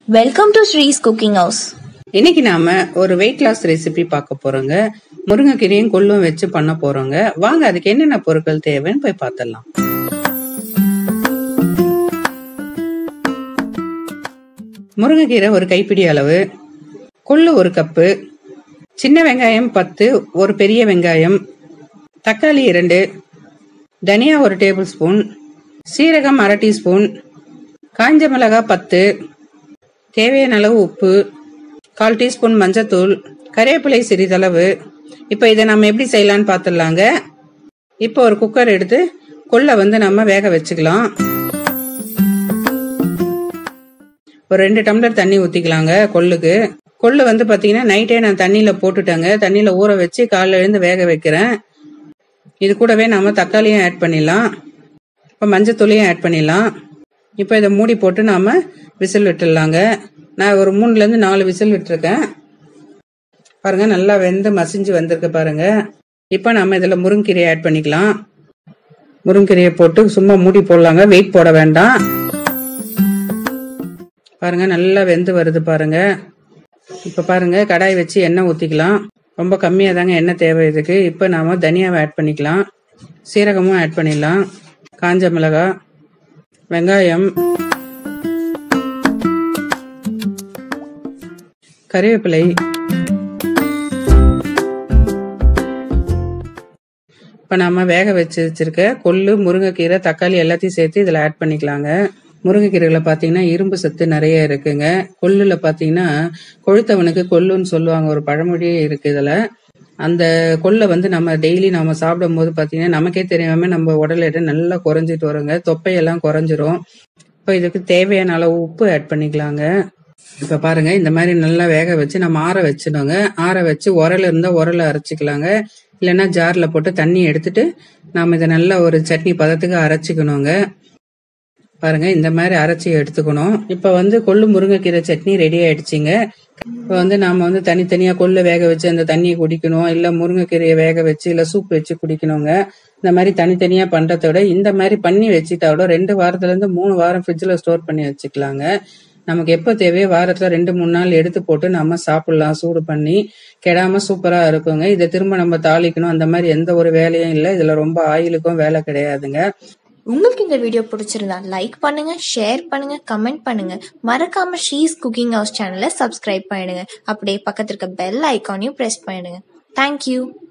welcome to Sri's cooking house இன்னைக்கு நாம ஒரு வெயிட் லாஸ் ரெசிபி பார்க்க போறோங்க முருங்கைக்கீரையும் கொள்ளும் வச்சு பண்ண போறோங்க வாங்க அதுக்கு என்னென்ன பொருட்கள் தேவைன்னு போய் பார்த்துடலாம் முருங்கைக்கீரை ஒரு கைப்பிடி அளவு கொள்ளு ஒரு கப்பு சின்ன வெங்காயம் பத்து ஒரு பெரிய வெங்காயம் தக்காளி இரண்டு தனியா ஒரு டேபிள் ஸ்பூன் சீரகம் அரை டீஸ்பூன் காஞ்ச மிளகாய் பத்து தேவையான அளவு உப்பு கால் டீஸ்பூன் மஞ்சத்தூள் கறிவேப்பிலை சிறிதளவு இப்போ இதை நம்ம எப்படி செய்யலாம்னு பார்த்துடலாங்க இப்போ ஒரு குக்கர் எடுத்து கொள்ளை வந்து நம்ம வேக வச்சுக்கலாம் ஒரு ரெண்டு டம்ளர் தண்ணி ஊற்றிக்கலாங்க கொள்ளுக்கு கொள்ளு வந்து பார்த்தீங்கன்னா நைட்டே நான் தண்ணியில் போட்டுட்டேங்க தண்ணியில் ஊற வச்சு காலைல எழுந்து வேக வைக்கிறேன் இது கூடவே நாம தக்காளியும் ஆட் பண்ணிடலாம் இப்போ மஞ்சத்தூளையும் ஆட் பண்ணிடலாம் இப்போ இதை மூடி போட்டு நாம விசில் விட்டுடலாங்க நான் ஒரு மூணுலேருந்து நாலு விசில் விட்டுருக்கேன் பாருங்க நல்லா வெந்து மசிஞ்சு வந்திருக்கு பாருங்க இப்போ நம்ம இதில் முருங்கீரையை ஆட் பண்ணிக்கலாம் முருங்கீரையை போட்டு சும்மா மூடி போடலாங்க வெயிட் போட வேண்டாம் பாருங்க நல்லா வெந்து வருது பாருங்க இப்போ பாருங்க கடாய் வச்சு எண்ணெய் ஊற்றிக்கலாம் ரொம்ப கம்மியாக தாங்க எண்ணெய் தேவை இதுக்கு இப்போ நாம தனியாவை ஆட் பண்ணிக்கலாம் சீரகமும் ஆட் பண்ணிடலாம் காஞ்ச மிளகாய் வெங்காயம் கறிவேப்பிலை இப்போ நம்ம வேக வச்சு வச்சிருக்க கொள்ளு முருங்கைக்கீரை தக்காளி எல்லாத்தையும் சேர்த்து இதில் ஆட் பண்ணிக்கலாங்க முருங்கைக்கீரையில் பார்த்தீங்கன்னா இரும்பு சத்து நிறைய இருக்குங்க கொள்ளுல பார்த்தீங்கன்னா கொழுத்தவனுக்கு கொள்ளுன்னு சொல்லுவாங்க ஒரு பழமொழியே இருக்கு இதில் அந்த கொள்ளை வந்து நம்ம டெய்லி நம்ம சாப்பிடும் போது பார்த்தீங்கன்னா நமக்கே தெரியாம நம்ம உடல் எடை நல்லா குறைஞ்சிட்டு வருங்க தொப்பையெல்லாம் குறைஞ்சிரும் இப்போ இதுக்கு தேவையான அளவு உப்பு ஆட் பண்ணிக்கலாங்க இப்போ பாருங்க இந்த மாதிரி நல்லா வேக வச்சு நம்ம ஆற வச்சிடணுங்க ஆற வச்சு உரல் இருந்தால் உரலை அரைச்சிக்கலாங்க இல்லைன்னா ஜாரில் போட்டு தண்ணி எடுத்துட்டு நாம் இதை நல்லா ஒரு சட்னி பதத்துக்கு அரைச்சிக்கணுங்க பாருங்க இந்த மாதிரி அரைச்சி எடுத்துக்கணும் இப்போ வந்து கொள்ளு முருங்கைக்கீரை சட்னி ரெடி ஆயிடுச்சுங்க இப்போ வந்து நாம வந்து தனித்தனியா கொள்ளு வேக வச்சு அந்த தண்ணியை குடிக்கணும் இல்ல முருங்கைக்கீரையை வேக வச்சு இல்ல சூப் வச்சு குடிக்கணுங்க இந்த மாதிரி தனித்தனியா பண்றதை விட இந்த மாதிரி பண்ணி வச்சுட்டா விட ரெண்டு வாரத்துல இருந்து மூணு வாரம் ஃப்ரிட்ஜ்ல ஸ்டோர் பண்ணி வச்சுக்கலாங்க நமக்கு எப்போ தேவையோ வாரத்துல ரெண்டு மூணு நாள் எடுத்து போட்டு நம்ம சாப்பிடலாம் சூடு பண்ணி கெடாம சூப்பரா இருக்குங்க இதை திரும்ப நம்ம தாளிக்கணும் அந்த மாதிரி எந்த ஒரு வேலையும் இல்லை இதுல ரொம்ப ஆயிலுக்கும் வேலை கிடையாதுங்க உங்களுக்கு இந்த வீடியோ பிடிச்சிருந்தா லைக் பண்ணுங்க ஷேர் பண்ணுங்க கமெண்ட் பண்ணுங்க மறக்காம ஸ்ரீஸ் குக்கிங் ஹவுஸ் சேனலை சப்ஸ்கிரைப் பண்ணிடுங்க அப்படியே பக்கத்துல இருக்க பெல் ஐக்கானையும் பிரஸ் பண்ணிடுங்க தேங்க்யூ